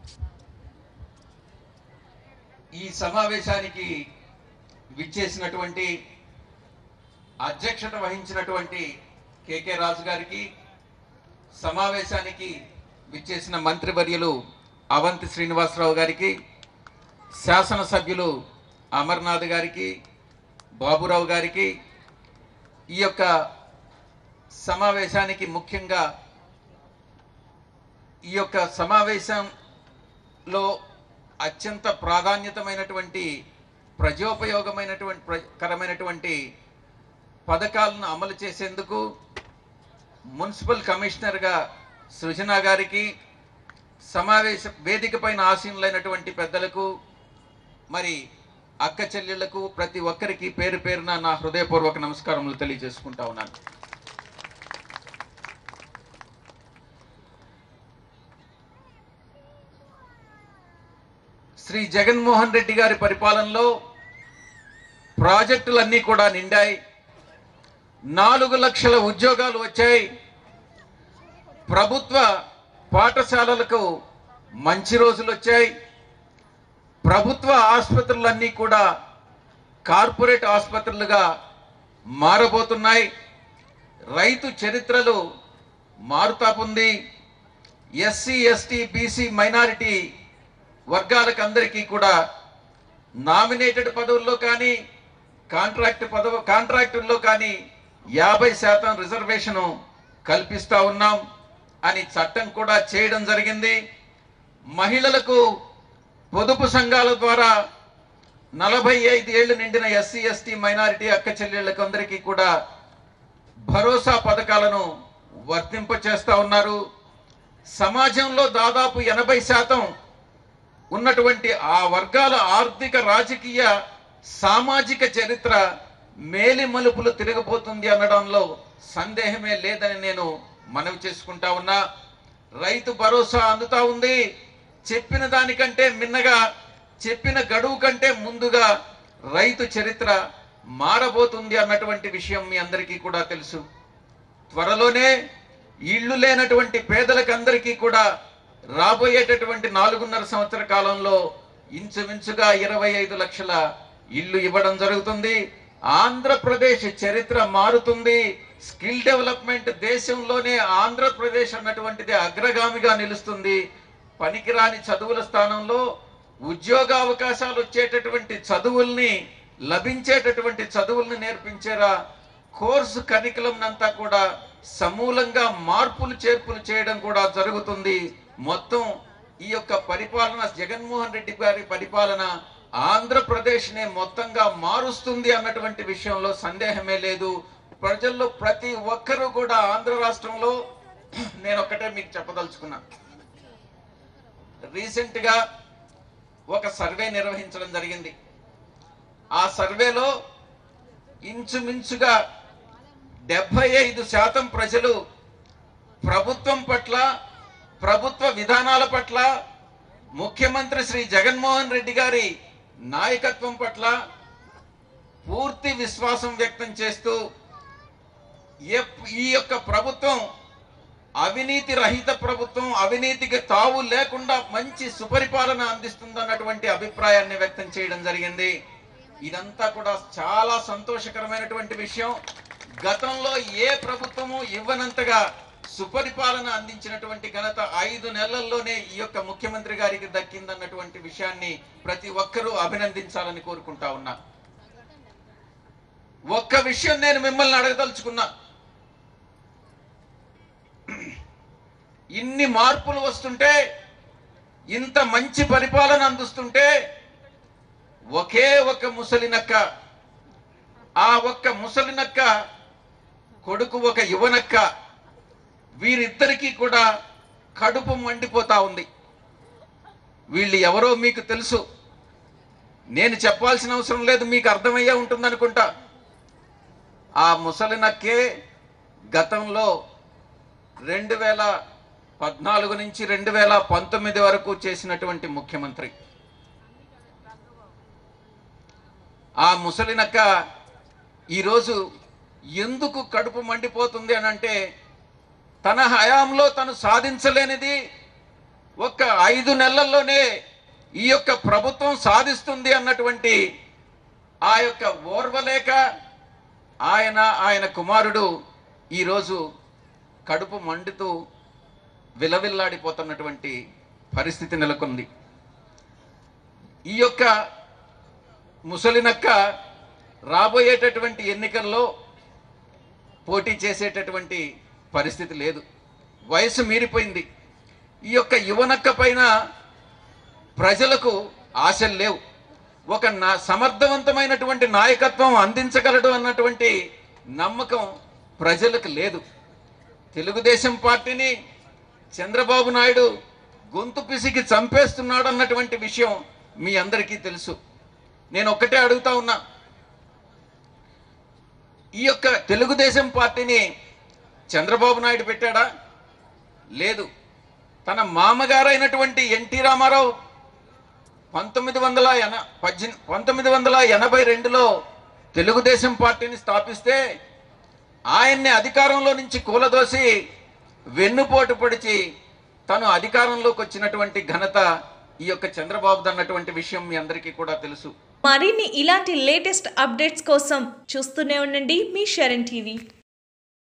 ఈ సమావేశానికి విచ్చేసినటువంటి అధ్యక్షత వహించినటువంటి కేకే రాజు గారికి సమావేశానికి విచ్చేసిన మంత్రివర్యులు అవంతి శ్రీనివాసరావు గారికి శాసనసభ్యులు అమర్నాథ్ గారికి బాబురావు గారికి ఈ యొక్క సమావేశానికి ముఖ్యంగా ఈ యొక్క సమావేశంలో అత్యంత ప్రాధాన్యతమైనటువంటి ప్రజోపయోగమైనటువంటి ప్ర- కరమైనటువంటి పథకాలను అమలు చేసేందుకు మున్సిపల్ కమిషనర్గా సృజన గారికి సమావేశ వేదిక పైన ఆసీనులైనటువంటి పెద్దలకు మరి అక్క చెల్లెళ్లకు ప్రతి ఒక్కరికి పేరు పేరున నా హృదయపూర్వక నమస్కారములు తెలియజేసుకుంటా ఉన్నాను శ్రీ జగన్మోహన్ రెడ్డి గారి పరిపాలనలో ప్రాజెక్టులన్నీ కూడా నిండాయి నాలుగు లక్షల ఉద్యోగాలు వచ్చాయి ప్రభుత్వ పాఠశాలలకు మంచి రోజులు వచ్చాయి ప్రభుత్వ ఆసుపత్రులన్నీ కూడా కార్పొరేట్ ఆసుపత్రులుగా మారబోతున్నాయి రైతు చరిత్రలు మారుతాపుంది ఎస్సీ ఎస్టీ బీసీ మైనారిటీ వర్గాలకు అందరికీ కూడా నామినేటెడ్ పదవుల్లో కానీ కాంట్రాక్ట్ పదవు కాంట్రాక్టుల్లో కానీ యాభై శాతం రిజర్వేషను కల్పిస్తా ఉన్నాం అని చట్టం కూడా చేయడం జరిగింది మహిళలకు పొదుపు సంఘాల ద్వారా నలభై ఐదు ఏళ్లు నిండిన ఎస్సీ ఎస్టీ మైనారిటీ అక్క చెల్లెళ్ళకు అందరికీ కూడా భరోసా పథకాలను వర్తింపచేస్తా ఉన్నారు సమాజంలో దాదాపు ఎనభై శాతం ఉన్నటువంటి ఆ వర్గాల ఆర్థిక రాజకీయ సామాజిక చరిత్ర మేలి మలుపులు తిరగబోతుంది అనడంలో సందేహమే లేదని నేను మనవి చేసుకుంటా ఉన్నా రైతు భరోసా అందుతా ఉంది చెప్పిన దానికంటే మిన్నగా చెప్పిన గడువు కంటే ముందుగా రైతు చరిత్ర మారబోతుంది అన్నటువంటి విషయం మీ అందరికీ కూడా తెలుసు త్వరలోనే ఇళ్ళు లేనటువంటి పేదలకందరికీ కూడా రాబోయేటటువంటి నాలుగున్నర సంవత్సర కాలంలో ఇంచుమించుగా ఇరవై ఐదు లక్షల ఇల్లు ఇవ్వడం జరుగుతుంది ఆంధ్రప్రదేశ్ చరిత్ర మారుతుంది స్కిల్ డెవలప్మెంట్ దేశంలోనే ఆంధ్రప్రదేశ్ అన్నటువంటిది అగ్రగామిగా నిలుస్తుంది పనికిరాని చదువుల స్థానంలో ఉద్యోగ అవకాశాలు వచ్చేటటువంటి చదువుల్ని లభించేటటువంటి చదువుల్ని నేర్పించేరా కోర్సు కరికులం అంతా కూడా సమూలంగా మార్పులు చేర్పులు చేయడం కూడా జరుగుతుంది మొత్తం ఈ యొక్క పరిపాలన జగన్మోహన్ రెడ్డి గారి పరిపాలన ఆంధ్రప్రదేశ్ నే మొత్తంగా మారుస్తుంది అన్నటువంటి విషయంలో సందేహమే లేదు ప్రజల్లో ప్రతి ఒక్కరూ కూడా ఆంధ్ర రాష్ట్రంలో నేను ఒక్కటే మీకు చెప్పదలుచుకున్నా రీసెంట్ గా ఒక సర్వే నిర్వహించడం జరిగింది ఆ సర్వేలో ఇంచుమించుగా డెబ్బై ఐదు శాతం ప్రజలు ప్రభుత్వం పట్ల ప్రభుత్వ విధానాల పట్ల ముఖ్యమంత్రి శ్రీ జగన్మోహన్ రెడ్డి గారి నాయకత్వం పట్ల పూర్తి విశ్వాసం వ్యక్తం చేస్తూ ఎప్- ఈ యొక్క ప్రభుత్వం అవినీతి రహిత ప్రభుత్వం అవినీతికి తావు లేకుండా మంచి సుపరిపాలన అందిస్తుందన్నటువంటి అభిప్రాయాన్ని వ్యక్తం చేయడం జరిగింది ఇదంతా కూడా చాలా సంతోషకరమైనటువంటి విషయం గతంలో ఏ ప్రభుత్వము ఇవ్వనంతగా సుపరిపాలన అందించినటువంటి ఘనత ఐదు నెలల్లోనే ఈ యొక్క ముఖ్యమంత్రి గారికి దక్కిందన్నటువంటి విషయాన్ని ప్రతి ఒక్కరూ అభినందించాలని కోరుకుంటా ఉన్నా ఒక్క విషయం నేను మిమ్మల్ని అడగదలుచుకున్నా ఇన్ని మార్పులు వస్తుంటే ఇంత మంచి పరిపాలన అందిస్తుంటే ఒకే ఒక ముసలినక్క ఆ ఒక్క ముసలినక్క కొడుకు ఒక యువనక్క వీరిద్దరికీ కూడా కడుపు మండిపోతా ఉంది వీళ్ళు ఎవరో మీకు తెలుసు నేను చెప్పాల్సిన అవసరం లేదు మీకు అర్థమయ్యే ఉంటుందనుకుంటా ఆ ముసలినక్కే గతంలో రెండు వేల పద్నాలుగు నుంచి రెండు వేల పంతొమ్మిది వరకు చేసినటువంటి ముఖ్యమంత్రి ఆ ముసలినక్క ఈరోజు ఎందుకు కడుపు మండిపోతుంది అని అంటే తన హయాంలో తను సాధించలేనిది ఒక్క ఐదు నెలల్లోనే ఈ యొక్క ప్రభుత్వం సాధిస్తుంది అన్నటువంటి ఆ యొక్క ఓర్వలేక ఆయన ఆయన కుమారుడు ఈరోజు కడుపు మండుతూ విలవిల్లాడిపోతున్నటువంటి పరిస్థితి నెలకొంది ఈ యొక్క ముసలినక్క రాబోయేటటువంటి ఎన్నికల్లో పోటీ చేసేటటువంటి పరిస్థితి లేదు వయసు మీరిపోయింది ఈ యొక్క యువనక్క పైన ప్రజలకు ఆశలు లేవు ఒక నా సమర్థవంతమైనటువంటి నాయకత్వం అందించగలడు అన్నటువంటి నమ్మకం ప్రజలకు లేదు తెలుగుదేశం పార్టీని చంద్రబాబు నాయుడు గొంతు పిసికి చంపేస్తున్నాడు అన్నటువంటి విషయం మీ అందరికీ తెలుసు నేను ఒక్కటే అడుగుతా ఉన్నా ఈ యొక్క తెలుగుదేశం పార్టీని చంద్రబాబు నాయుడు పెట్టాడా లేదు తన మామగారైనటువంటి ఎన్టీ రామారావు పంతొమ్మిది వందల ఎన పద్దె పంతొమ్మిది వందల ఎనభై రెండులో తెలుగుదేశం పార్టీని స్థాపిస్తే ఆయన్ని అధికారంలో నుంచి కూలదోసి వెన్నుపోటు పొడిచి తను అధికారంలోకి వచ్చినటువంటి ఘనత ఈ యొక్క చంద్రబాబుది అన్నటువంటి విషయం మీ అందరికీ కూడా తెలుసు మరిన్ని ఇలాంటి లేటెస్ట్ అప్డేట్స్ కోసం చూస్తూనే ఉండండి మీ షరణ్ టీవీ